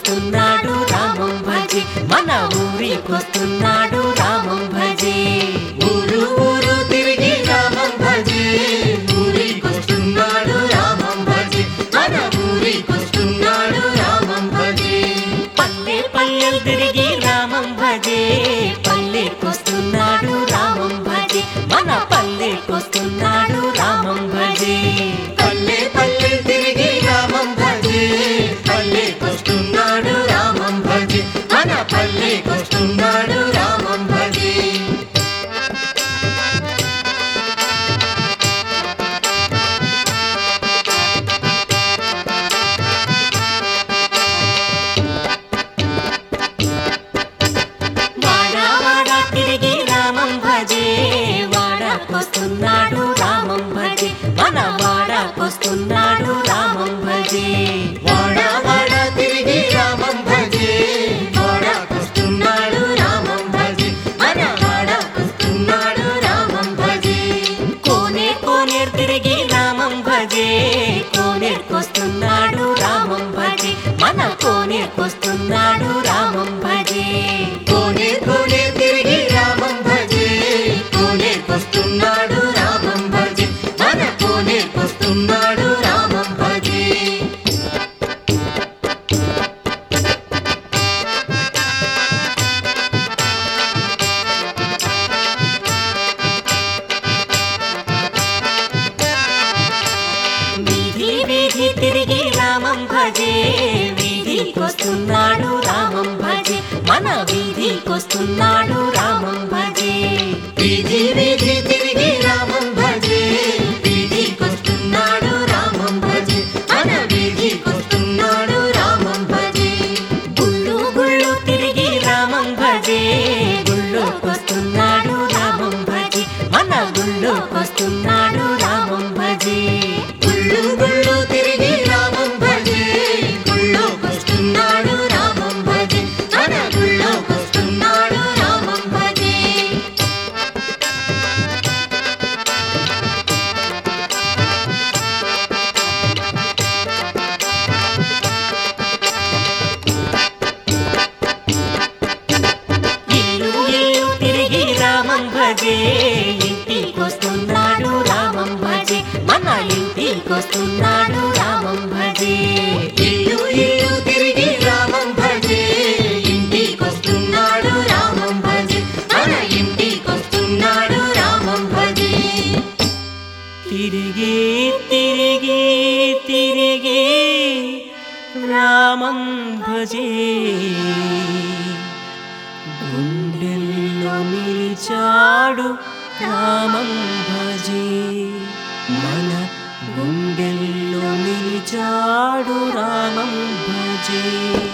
ఊరికొస్తున్నాడు రామం భజే మన ఊరికొస్తున్నాడు రామం భజే ఊరు ఊరు తిరిగి రామం భజే ఊరికొస్తున్నాడు రామం భజే మన ఊరికొస్తున్నాడు రామం భజే పల్లె పల్లెలు తిరిగి రామం భజే పల్లెకొస్తున్నాడు రామం భజే మన పల్లెకొస్తున్నాడు రామం భజే పల్లె పల్లె తిరిగి రామం భజే పల్లెకొస్తున్నాడు రామం భజే మన పల్లెకొస్తున్నాడు రామం భజే వాడా వాడా తిరిగి రామం భజే వాడాకొస్తున్నాడు రామం భజే మన వాడాకొస్తున్నాడు రామం భజే వాడ వాడ తిరిగి రామం భజే వాడకొస్తున్నాడు రామం భజే మన వాడకొస్తున్నాడు రామం భజే కోనే కోనేరు తిరిగి రామం భజే కోనేరుకొస్తున్నాడు రామం భజే మన కోనేరుకొస్తున్నాడు రామం భజే కోనే కోనే తిరిగి రామం భజే కోనేకొస్తున్నాడు రామం భజే మన కోనేకొస్తున్నాడు రామం భజే వీధి వీధి తిరిగి రామం భజే వీధికొస్తున్నాడు రామం భజే మన వీధికొస్తున్నాడు రామం భజే వీధి వీధి తిరిగి రామం భజే వీధికొస్తున్నాడు రామం భజే మన వీధికొస్తున్నాడు రామం భజే గుళ్ళు గుళ్ళు తిరిగి రామం భజే గుళ్ళోకొస్తున్నాడు రామం భజే మన గుళ్ళోకొస్తున్నాడు రామం భజే గుళ్ళు గుళ్ళు తిరిగి రామం భజే గుళ్ళోకొస్తున్నాడు రామం భజే మన గుళ్ళోకొస్తున్నాడు రామం భజే ఇల్లు ఇల్లు తిరిగి రామం భజే ఇంటికొస్తున్నాడు రామం భజే మన ఇంటికొస్తున్నాడు రామం భజే ఇల్లు ఇల్లు తిరిగి రామం భజే ఇంటికొస్తున్నాడు రామం భజే మన ఇంటికొస్తున్నాడు రామం భజే తిరిగి తిరిగి తిరిగి రామం భజే గుండెల్లో నిలిచాడు రామం భజే మన గుండెల్లో నిలిచాడు రామం భజే